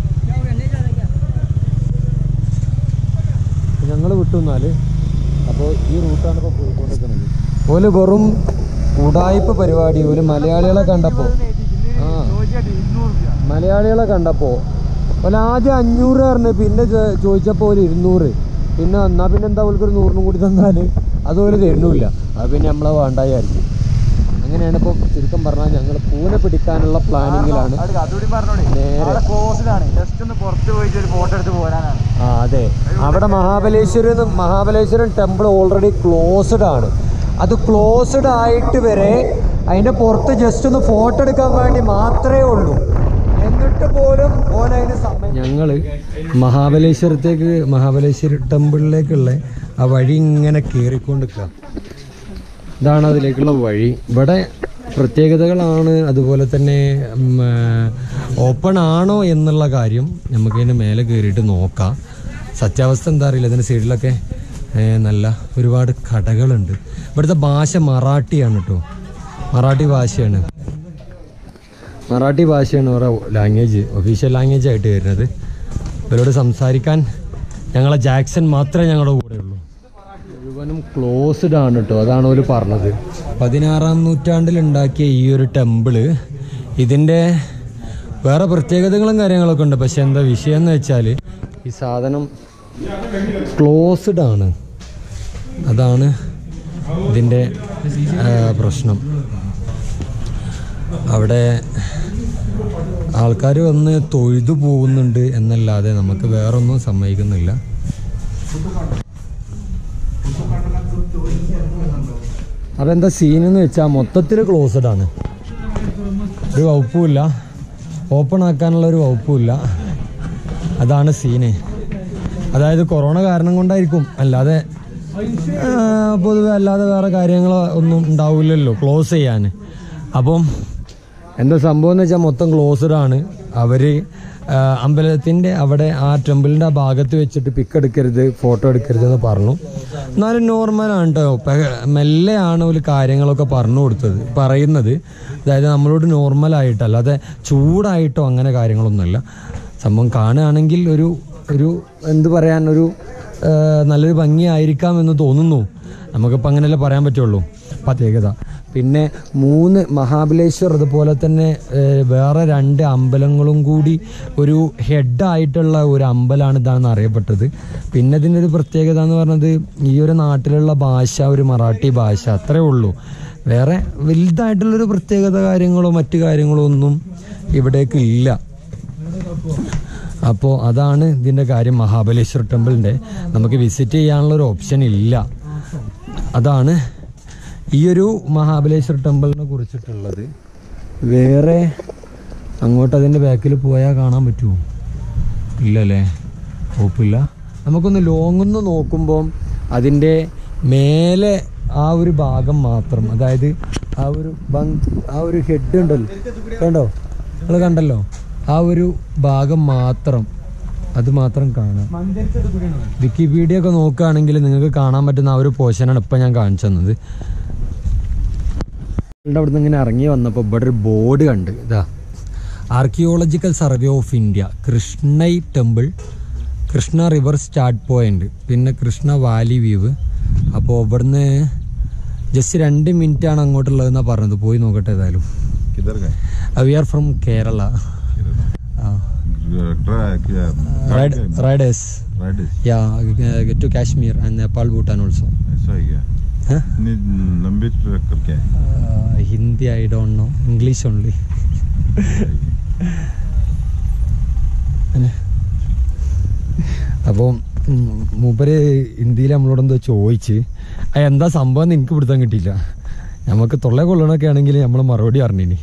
ഞങ്ങൾ വിട്ടു എന്നാല് അപ്പോൾ ഈ റൂട്ടാണ് ഇപ്പോൾ പോയിക്കൊണ്ടിരിക്കുന്നത് ഓല് വെറും ഉടായ്പ പരിപാടി ഒരു മലയാളികളെ കണ്ടപ്പോൾ ആ മലയാളികളെ കണ്ടപ്പോൾ ഓല് ആദ്യം അഞ്ഞൂറ് പറഞ്ഞു പിന്നെ ചോ- ചോദിച്ചപ്പോൾ ഒരു ഇരുന്നൂറ് പിന്നെ എന്നാ പിന്നെ എന്താ ഓൽക്ക് ഒരു നൂറിനും കൂടി തന്നാൽ അത് ഓല് തരുന്നില്ല അത് പിന്നെ നമ്മളെ വേണ്ടായിരിക്കും അങ്ങനെയാണ് ഇപ്പോൾ ചുരുക്കം പറഞ്ഞാൽ ഞങ്ങൾ പൂനെ പിടിക്കാനുള്ള പ്ലാനിങ്ങിലാണ് അതുകൂടി പറഞ്ഞോളി നേരെ. ക്ലോസിലാണ് ജസ്റ്റ് ഒന്ന് പുറത്ത് പോയിട്ട് ഒരു ഫോട്ടോ എടുത്ത് പോരാനാണ് ആ അതെ അവിടെ Mahabaleshwar Mahabaleshwar temple already closed ആണ് അത് ക്ലോസ്ഡ് ആയിട്ട് വരെ അതിന്റെ പുറത്ത് ജസ്റ്റ് ഒന്ന് ഫോട്ടോ എടുക്കാൻ വേണ്ടി മാത്രമേ ഉള്ളൂ എന്നിട്ട് പോലും ഓനതിന് സമയം ഞങ്ങൾ മഹാബലേശ്വരത്തേക്ക് മഹാബലേശ്വര ടെമ്പിളിലേക്കുള്ള ആ വഴി ഇങ്ങനെ കയറിക്കൊണ്ടിരിക്കുക ഇതാണ് അതിലേക്കുള്ള വഴി ഇവിടെ പ്രത്യേകതകളാണ് അതുപോലെ തന്നെ ഓപ്പൺ ആണോ എന്നുള്ള കാര്യം നമുക്കതിന് മേലെ കയറിയിട്ട് നോക്കാം സത്യാവസ്ഥ എന്താ അറിയില്ല ഇതിൻ്റെ സൈഡിലൊക്കെ ഏ, നല്ല ഒരുപാട് കടകളുണ്ട് ഇവിടുത്തെ ഭാഷ മറാഠിയാണ് കേട്ടോ മറാഠി ഭാഷയാണ് മറാഠി ഭാഷയാണ് ഓരോ ലാംഗ്വേജ് ഒഫീഷ്യൽ ലാംഗ്വേജ് ആയിട്ട് വരുന്നത് ഇവരോട് സംസാരിക്കാൻ ഞങ്ങളെ ജാക്സൺ മാത്രമേ ഞങ്ങളുടെ കൂടെ ഉള്ളൂ മുഴുവനും ക്ലോസ്ഡ് ആണ് കേട്ടോ അതാണ് അവർ പറഞ്ഞത് പതിനാറാം നൂറ്റാണ്ടിൽ ഉണ്ടാക്കിയ ഈ ഒരു ടെമ്പിള് ഇതിൻ്റെ വേറെ പ്രത്യേകതകളും കാര്യങ്ങളൊക്കെ ഉണ്ട് പക്ഷെ എന്താ വിഷയം എന്ന് വെച്ചാൽ ഈ സാധനം ക്ലോസ്ഡ് ആണ് അതാണ് ഇതിൻ്റെ ആ, പ്രശ്നം അവിടെ ആൾക്കാർ വന്ന് തൊഴുതു പോകുന്നുണ്ട് എന്നല്ലാതെ നമുക്ക് വേറൊന്നും സമ്മതിക്കുന്നില്ല അപ്പം എന്താ സീൻ എന്ന് വെച്ചാൽ മൊത്തത്തിൽ ക്ലോസ്ഡ് ആണ് ഒരു വകുപ്പുമില്ല ഓപ്പൺ ആക്കാനുള്ള ഒരു വകുപ്പുമില്ല അതാണ് സീന് അതായത് കൊറോണ കാരണം കൊണ്ടായിരിക്കും അല്ലാതെ ആ, പൊതുവെ അല്ലാതെ വേറെ കാര്യങ്ങൾ ഒന്നും ഉണ്ടാവില്ലല്ലോ ക്ലോസ് ചെയ്യാൻ അപ്പം എന്താ സംഭവം എന്ന് വെച്ചാൽ മൊത്തം ക്ലോസ്ഡ് ആണ് അവർ അമ്പലത്തിൻ്റെ അവിടെ ആ ടെമ്പിളിൻ്റെ ആ ഭാഗത്ത് വെച്ചിട്ട് പിക്ക് എടുക്കരുത് ഫോട്ടോ എടുക്കരുത് എന്ന് പറഞ്ഞു എന്നാലും നോർമലാണ് കേട്ടോ പെ- മെല്ലെയാണ് ഒരു കാര്യങ്ങളൊക്കെ പറഞ്ഞു കൊടുത്തത് പറയുന്നത് അതായത് നമ്മളോട് നോർമലായിട്ട് അല്ലാതെ ചൂടായിട്ടോ അങ്ങനെ കാര്യങ്ങളൊന്നുമല്ല സംഭവം കാണുകയാണെങ്കിൽ ഒരു ഒരു എന്ത് പറയാൻ ഒരു ആ, നല്ലൊരു ഭംഗിയായിരിക്കാം എന്ന് തോന്നുന്നു നമുക്കിപ്പോൾ അങ്ങനെയല്ലേ പറയാൻ പറ്റുള്ളൂ പ്രത്യേകത പിന്നെ മൂന്ന് മഹാബലേശ്വർ അതുപോലെ തന്നെ ഏ, വേറെ രണ്ട് അമ്പലങ്ങളും കൂടി ഒരു ഹെഡായിട്ടുള്ള ഒരു അമ്പലമാണ് ഇതാണെന്ന് അറിയപ്പെട്ടത് പിന്നെ ഇതിൻ്റെ ഒരു പ്രത്യേകത എന്ന് പറഞ്ഞത് ഈ ഒരു നാട്ടിലുള്ള ഭാഷ ഒരു മറാഠി ഭാഷ അത്രേ ഉള്ളൂ വേറെ വലുതായിട്ടുള്ളൊരു പ്രത്യേകത കാര്യങ്ങളോ മറ്റു കാര്യങ്ങളോ ഒന്നും ഇവിടേക്ക് ഇല്ല അപ്പോൾ അതാണ് ഇതിൻ്റെ കാര്യം മഹാബലേശ്വർ ടെമ്പിളിൻ്റെ നമുക്ക് വിസിറ്റ് ചെയ്യാനുള്ള ഒരു ഓപ്ഷൻ ഇല്ല അതാണ് ഈ ഒരു മഹാബലേശ്വർ ടെമ്പിളിനെ കുറിച്ചിട്ടുള്ളത് വേറെ അങ്ങോട്ട് അതിൻ്റെ ബാക്കിൽ പോയാൽ കാണാൻ പറ്റുമോ ഇല്ലല്ലേ ഉറപ്പില്ല നമുക്കൊന്ന് ലോങ്ങൊന്ന് നോക്കുമ്പോൾ അതിൻ്റെ മേലെ ആ ഒരു ഭാഗം മാത്രം അതായത് ആ ഒരു ബങ് ആ ഒരു ഹെഡ് ഉണ്ടല്ലോ കണ്ടോ നിങ്ങൾ കണ്ടല്ലോ ആ ഒരു ഭാഗം മാത്രം അത് മാത്രം കാണാം വിക്കിപീഡിയ ഒക്കെ നോക്കുകയാണെങ്കിൽ നിങ്ങൾക്ക് കാണാൻ പറ്റുന്ന ആ ഒരു പോർഷനാണ് ഇപ്പം ഞാൻ കാണിച്ചു തന്നത് ഇവിടെ അവിടുന്ന് ഇങ്ങനെ ഇറങ്ങി വന്നപ്പോൾ ഇവിടെ ഒരു ബോർഡ് കണ്ട് ഇതാ archaeological survey of India Krishnai temple Krishna river start point പിന്നെ കൃഷ്ണ വാലി വ്യൂ അപ്പോൾ ഇവിടുന്ന് ജസ്റ്റ് രണ്ട് മിനിറ്റ് ആണ് അങ്ങോട്ടുള്ളതെന്നാണ് പറഞ്ഞത് പോയി നോക്കട്ടെ ഏതായാലും किधर गए we are from Kerala ride riders ride യാ to Kashmir and Nepal Bhutan also ऐसा ही गया इतनी लंबी ट्रैक करके आए Hindi I don't know English only അപ്പോൾ മൂപ്പര് ഹിന്ദിയിൽ നമ്മളോട് എന്തോ ചോദിച്ച് അത് എന്താ സംഭവം എന്ന് എനിക്ക് പിടുത്തം കിട്ടിയില്ല നമുക്ക് തൊള്ള കൊള്ളണൊക്കെ ആണെങ്കിൽ നമ്മൾ മറുപടി അറിഞ്ഞിനി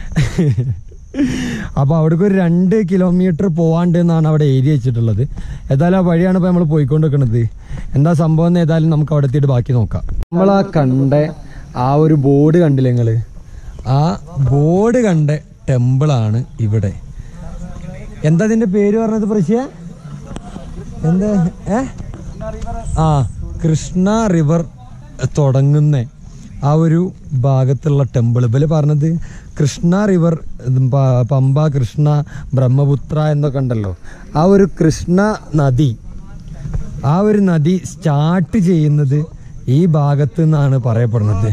അപ്പോൾ അവിടേക്ക് ഒരു രണ്ട് കിലോമീറ്റർ പോവാണ്ട് എന്നാണ് അവിടെ എഴുതി വെച്ചിട്ടുള്ളത് ഏതായാലും ആ വഴിയാണ് ഇപ്പോൾ നമ്മൾ പോയിക്കൊണ്ടിരിക്കുന്നത് എന്താ സംഭവം എന്ന് ഏതായാലും നമുക്ക് അവിടെ എത്തിയിട്ട് ബാക്കി നോക്കാം നമ്മൾ ആ കണ്ട ആ ഒരു ബോർഡ് കണ്ടില്ലേ നിങ്ങൾ ആ ബോർഡ് കണ്ട ടെമ്പിളാണ് ഇവിടെ എന്താ ഇതിന്റെ പേര് പറഞ്ഞത് പ്രശ്യ എന്താ ഏ ആ കൃഷ്ണ റിവർ തുടങ്ങുന്ന ആ ഒരു ഭാഗത്തുള്ള ടെമ്പിൾ ഇവര് പറഞ്ഞത് കൃഷ്ണ റിവർ ഉം, പ- പമ്പ കൃഷ്ണ ബ്രഹ്മപുത്ര എന്നൊക്കെ ഉണ്ടല്ലോ ആ ഒരു കൃഷ്ണ നദി ആ ഒരു നദി സ്റ്റാർട്ട് ചെയ്യുന്നത് ഈ ഭാഗത്ത് നിന്നാണ് പറയപ്പെടുന്നത്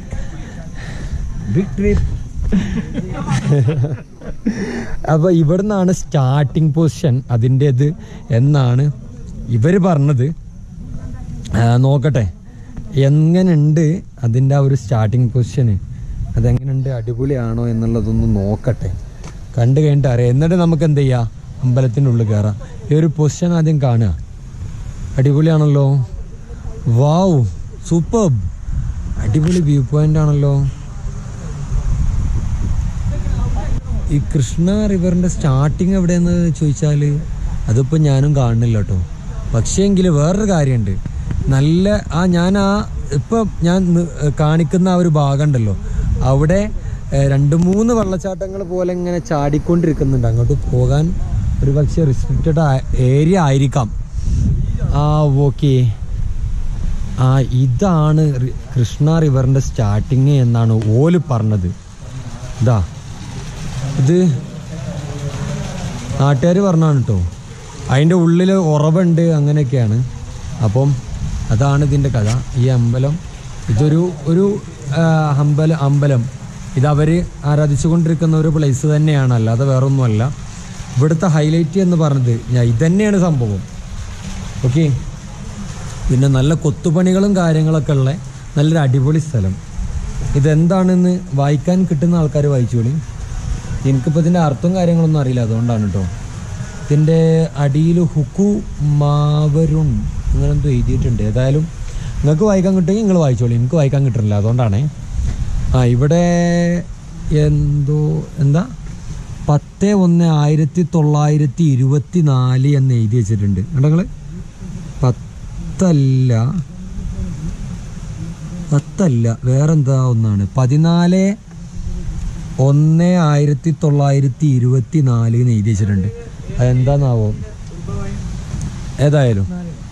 ബിഗ് ട്രിപ്പ് അപ്പൊ ഇവിടുന്നാണ് സ്റ്റാർട്ടിങ് പൊസിഷൻ അതിൻ്റെത് എന്നാണ് ഇവര് പറഞ്ഞത് ആ, നോക്കട്ടെ എങ്ങനെയുണ്ട് അതിൻ്റെ ആ ഒരു സ്റ്റാർട്ടിങ് പൊസിഷന് അതെങ്ങനെയുണ്ട് അടിപൊളിയാണോ എന്നുള്ളതൊന്ന് നോക്കട്ടെ കണ്ടു കഴിഞ്ഞിട്ട് അറിയാം എന്നിട്ട് നമുക്ക് എന്ത് ചെയ്യാം അമ്പലത്തിൻ്റെ ഉള്ളിൽ കയറാം ഈ ഒരു പൊസിഷൻ ആദ്യം കാണുക അടിപൊളിയാണല്ലോ വാവ് സൂപ്പർ അടിപൊളി വ്യൂ പോയിന്റ് ആണല്ലോ ഈ കൃഷ്ണ റിവറിൻ്റെ സ്റ്റാർട്ടിങ് എവിടെയെന്ന് ചോദിച്ചാൽ അതിപ്പോൾ ഞാനും കാണുന്നില്ല കേട്ടോ പക്ഷേ എങ്കിൽ വേറൊരു കാര്യമുണ്ട് നല്ല ആ ഞാൻ ആ ഇപ്പം ഞാൻ നി- കാണിക്കുന്ന ആ ഒരു ഭാഗം ഉണ്ടല്ലോ അവിടെ ഏഹ്, രണ്ട് മൂന്ന് വെള്ളച്ചാട്ടങ്ങൾ പോലെ ഇങ്ങനെ ചാടിക്കൊണ്ടിരിക്കുന്നുണ്ട് അങ്ങോട്ട് പോകാൻ ഒരു പക്ഷേ റിസ്ട്രിക്റ്റഡ് ഏരിയ ആയിരിക്കാം ആ ഓക്കെ ആ ഇതാണ് റി- കൃഷ്ണ റിവറിൻ്റെ സ്റ്റാർട്ടിങ് എന്നാണ് ഓല് പറഞ്ഞത് ഇതാ ഇത് നാട്ടുകാർ പറഞ്ഞാണ് കേട്ടോ അതിൻ്റെ ഉള്ളിൽ ഉറവുണ്ട് അങ്ങനെയൊക്കെയാണ് അപ്പം അതാണ് ഇതിൻ്റെ കഥ ഈ അമ്പലം ഇതൊരു ഒരു ആ, അമ്പലം അമ്പലം ഇത് അവർ ആരാധിച്ചുകൊണ്ടിരിക്കുന്ന ഒരു പ്ലേസ് തന്നെയാണ് അല്ലാതെ വേറൊന്നുമല്ല ഇവിടുത്തെ ഹൈലൈറ്റ് എന്ന് പറഞ്ഞത് ഞാൻ ഇതന്നെയാണ് സംഭവം ഓക്കെ പിന്നെ നല്ല കൊത്തുപണികളും കാര്യങ്ങളൊക്കെ ഉള്ള നല്ലൊരു അടിപൊളി സ്ഥലം ഇതെന്താണെന്ന് വായിക്കാൻ കിട്ടുന്ന ആൾക്കാർ വായിച്ചോളി എനിക്കിപ്പോൾ ഇതിൻ്റെ അർത്ഥവും കാര്യങ്ങളൊന്നും അറിയില്ല അതുകൊണ്ടാണ് കേട്ടോ ഇതിൻ്റെ അടിയിൽ ഹുക്കു മാവരുൺ അങ്ങനെ എന്തോ എഴുതിയിട്ടുണ്ട് ഏതായാലും നിങ്ങൾക്ക് വായിക്കാൻ കിട്ടുമെങ്കിൽ നിങ്ങൾ വായിച്ചോളി എനിക്ക് വായിക്കാൻ കിട്ടുന്നില്ല അതുകൊണ്ടാണേ ആ ഇവിടെ എന്തോ എന്താ പത്ത് ഒന്ന് ആയിരത്തി തൊള്ളായിരത്തി ഇരുപത്തി നാല് എന്ന് എഴുതി വെച്ചിട്ടുണ്ട് കണ്ടോ നിങ്ങൾ പത്തല്ല പത്തല്ല വേറെന്താ ഒന്നാണ് പതിനാല് ഒന്ന് ആയിരത്തി തൊള്ളായിരത്തി ഇരുപത്തി നാല് എന്ന് എഴുതി വെച്ചിട്ടുണ്ട് അതെന്താന്നാവോ ഏതായാലും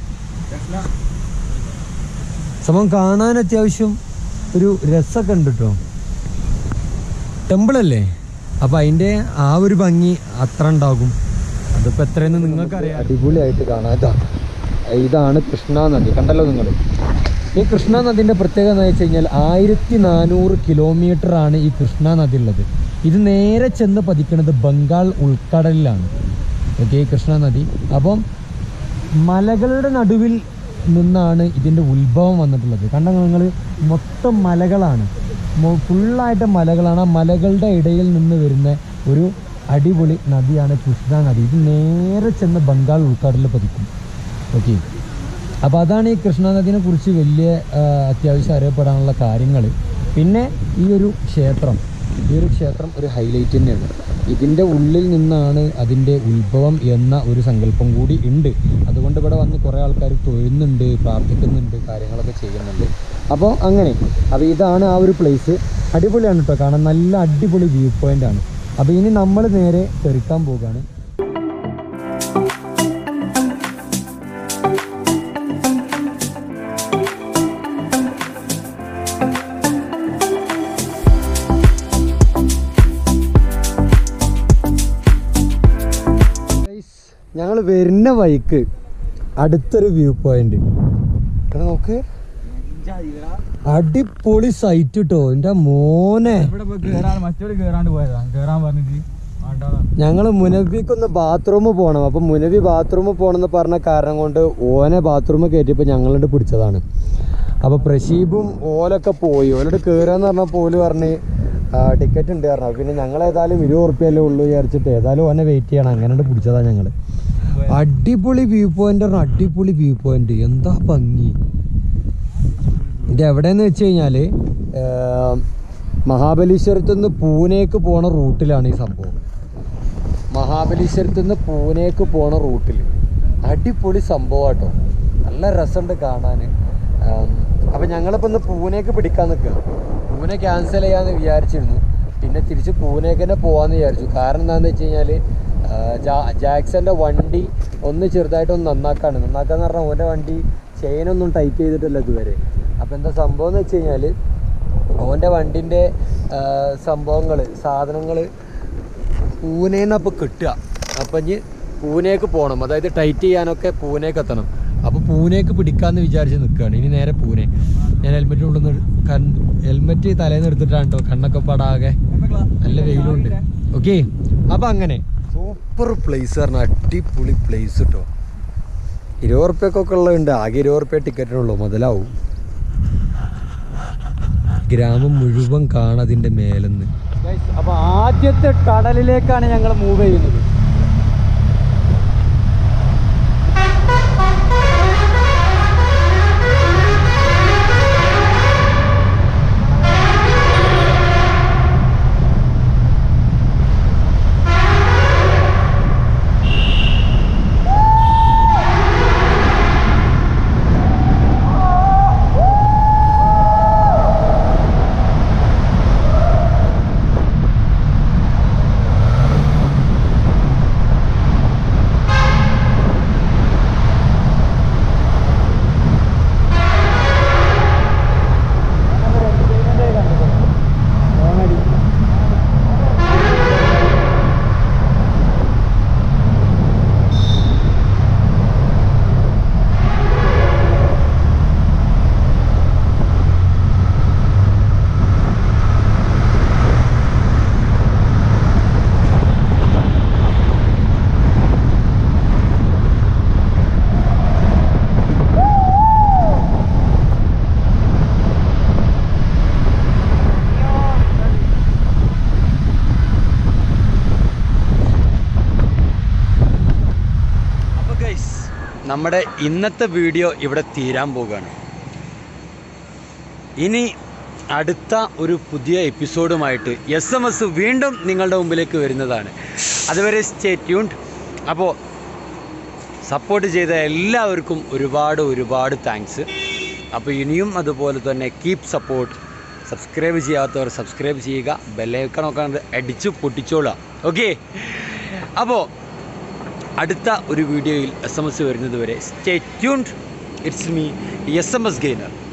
സംഭവം കാണാൻ അത്യാവശ്യം ഒരു രസമൊക്കെ ഉണ്ട് കേട്ടോ ടെമ്പിളല്ലേ അപ്പം അതിൻ്റെ ആ ഒരു ഭംഗി അത്ര ഉണ്ടാകും അതിപ്പോൾ എത്രയെന്ന് നിങ്ങൾക്കറിയാം അടിപൊളിയായിട്ട് കാണാം ഇതാ ഇതാണ് കൃഷ്ണ നദി കണ്ടല്ലോ നിങ്ങൾ ഈ കൃഷ്ണ നദിൻ്റെ പ്രത്യേകത എന്ന് വെച്ച് കഴിഞ്ഞാൽ ആയിരത്തി നാനൂറ് കിലോമീറ്റർ ആണ് ഈ കൃഷ്ണ നദി ഉള്ളത് ഇത് നേരെ ചെന്ന് പതിക്കുന്നത് ബംഗാൾ ഉൾക്കടലിലാണ് ഓക്കെ ഈ കൃഷ്ണ നദി അപ്പം മലകളുടെ നടുവിൽ നിന്നാണ് ഇതിൻ്റെ ഉത്ഭവം വന്നിട്ടുള്ളത് കണ്ട നിങ്ങൾ മൊത്തം മലകളാണ് മൊ- ഫുള്ളായിട്ട് മലകളാണ് ആ മലകളുടെ ഇടയിൽ നിന്ന് വരുന്ന ഒരു അടിപൊളി നദിയാണ് കൃഷ്ണ നദി ഇത് നേരെ ചെന്ന് ബംഗാൾ ഉൾക്കടലിൽ പതിക്കും ഓക്കെ അപ്പോൾ അതാണ് ഈ കൃഷ്ണ നദിനെ കുറിച്ച് വലിയ ആ, അത്യാവശ്യം അറിയപ്പെടാനുള്ള കാര്യങ്ങൾ പിന്നെ ഈ ഒരു ക്ഷേത്രം ഈ ഒരു ക്ഷേത്രം ഒരു ഹൈലൈറ്റ് തന്നെയാണ് ഇതിൻ്റെ ഉള്ളിൽ നിന്നാണ് അതിൻ്റെ ഉത്ഭവം എന്ന ഒരു സങ്കല്പം കൂടി ഉണ്ട് അതുകൊണ്ട് ഇവിടെ വന്ന് കുറേ ആൾക്കാർ തൊഴുന്നുണ്ട് പ്രാർത്ഥിക്കുന്നുണ്ട് കാര്യങ്ങളൊക്കെ ചെയ്യുന്നുണ്ട് അപ്പോൾ അങ്ങനെ അപ്പോൾ ഇതാണ് ആ ഒരു പ്ലേസ് അടിപൊളിയാണ് കേട്ടോ കാണാൻ നല്ല അടിപൊളി വ്യൂ പോയിൻ്റ് ആണ് അപ്പോൾ ഇനി നമ്മൾ നേരെ തെറിക്കാൻ പോകുകയാണ് ഞങ്ങൾ വരുന്ന വഴിക്ക് അടുത്തൊരു വ്യൂ പോയിന്റ് ഇവിടെ നോക്ക് അടിപൊളി സൈറ്റ് കിട്ടോ എൻ്റെ മോനെ ഇവിടെ പോയി കേറാൻ മറ്റോട് കേറാണ്ട് പോയതാ കേറാൻ പറഞ്ഞിട്ട് വേണ്ടാതാണ് ഞങ്ങൾ മുനവിക്കൊന്ന് ബാത്റൂമിൽ പോകണം അപ്പം മുനവി ബാത്റൂമിൽ പോകണമെന്ന് പറഞ്ഞ കാരണം കൊണ്ട് ഓനെ ബാത്റൂമിൽ കയറ്റിയപ്പോൾ ഞങ്ങളുടെ പിടിച്ചതാണ് അപ്പോൾ പ്രശീബും ഓലൊക്കെ പോയി ഓലോട് കയറാന്ന് പറഞ്ഞപ്പോൾ ഓല് പറഞ്ഞ് ടിക്കറ്റ് ഉണ്ട് പറഞ്ഞു അപ്പൊ പിന്നെ ഞങ്ങൾ ഏതായാലും ഇരുപത് ഉറുപ്പ്യല്ലേ ഉള്ളൂ വിചാരിച്ചിട്ട് ഏതായാലും ഓനെ വെയിറ്റ് ചെയ്യണം അങ്ങനെ പിടിച്ചതാണ് ഞങ്ങൾ അടിപൊളി വ്യൂ പോയിന്റ് പറഞ്ഞു അടിപൊളി വ്യൂ പോയിന്റ് എന്താ ഭംഗി ഇത് എവിടെയെന്ന് വെച്ച് കഴിഞ്ഞാൽ മഹാബലീശ്വരത്ത് നിന്ന് പൂനെക്ക് പോണ റൂട്ടിലാണ് ഈ സംഭവം മഹാബലീശ്വരത്ത് നിന്ന് പൂനെക്ക് പോണ റൂട്ടിൽ അടിപൊളി സംഭവം കേട്ടോ നല്ല രസമുണ്ട് കാണാൻ അപ്പം ഞങ്ങളിപ്പോൾ ഇന്ന് പൂനെക്ക് പിടിക്കാൻ നിൽക്കുക പൂനെ ക്യാൻസൽ ചെയ്യാമെന്ന് വിചാരിച്ചിരുന്നു പിന്നെ തിരിച്ച് പൂനെക്ക് തന്നെ പോകാമെന്ന് വിചാരിച്ചു കാരണം എന്താണെന്ന് വെച്ച് കഴിഞ്ഞാൽ ജാക്സന്റെ വണ്ടി ഒന്ന് ചെറുതായിട്ടൊന്ന് നന്നാക്കാണ് നന്നാക്കാന്ന് പറഞ്ഞാൽ ഓൻ്റെ വണ്ടി ചെയിനൊന്നും ടൈറ്റ് ചെയ്തിട്ടില്ല ഇതുവരെ അപ്പോൾ എന്താ സംഭവം എന്ന് വെച്ച് കഴിഞ്ഞാൽ ഓൻ്റെ വണ്ടിൻ്റെ സംഭവങ്ങൾ സാധനങ്ങൾ പൂനെന്ന് അപ്പോൾ കിട്ടുക അപ്പം ഇനി പൂനെക്ക് പോകണം അതായത് ടൈറ്റ് ചെയ്യാനൊക്കെ പൂനെക്ക് എത്തണം അപ്പോൾ പൂനെക്ക് പിടിക്കാമെന്ന് വിചാരിച്ച് നിൽക്കുകയാണ് ഇനി നേരെ പൂനെ ഞാൻ ഹെൽമെറ്റ് കൊണ്ടുവന്ന് കൺ ഹെൽമെറ്റ് തലേന്ന് എടുത്തിട്ടാണ് കേട്ടോ കണ്ണൊക്കെ പടാകെ നല്ല വെയിലുണ്ട് ഓക്കെ അപ്പം അങ്ങനെ സൂപ്പർ പ്ലേസ് പറഞ്ഞാൽ അടിപൊളി പ്ലേസ് കേട്ടോ ഇരുപത് ഉറുപ്പ്യൊക്കെ ഉള്ളതുണ്ട് ആകെ ഇരുപത് ഉറുപ്പ്യ ടിക്കറ്റിനുള്ളൂ മുതലാവും ഗ്രാമം മുഴുവൻ കാണതിൻ്റെ മേലെന്ന് അപ്പൊ ആദ്യത്തെ ടണലിലേക്കാണ് ഞങ്ങൾ മൂവ് ചെയ്യുന്നത് അപ്പോൾ ഗൈസ് നമ്മുടെ ഇന്നത്തെ വീഡിയോ ഇവിടെ തീരാൻ പോവുകയാണ് ഇനി അടുത്ത ഒരു പുതിയ എപ്പിസോഡുമായിട്ട് എസ് എം എസ് വീണ്ടും നിങ്ങളുടെ മുമ്പിലേക്ക് വരുന്നതാണ് അതുവരെ സ്റ്റേ ട്യൂൺഡ് അപ്പോൾ സപ്പോർട്ട് ചെയ്ത എല്ലാവർക്കും ഒരുപാട് ഒരുപാട് താങ്ക്സ് അപ്പോൾ ഇനിയും അതുപോലെ തന്നെ കീപ് സപ്പോർട്ട് സബ്സ്ക്രൈബ് ചെയ്യാത്തവർ സബ്സ്ക്രൈബ് ചെയ്യുക ബെല്ലൈക്കണൊക്കെ അടിച്ച് പൊട്ടിച്ചോളുക ഓക്കെ അപ്പോൾ അടുത്ത ഒരു വീഡിയോയിൽ എസ് എം എസ് വരുന്നത് വരെ stay tuned it's me S M S gainer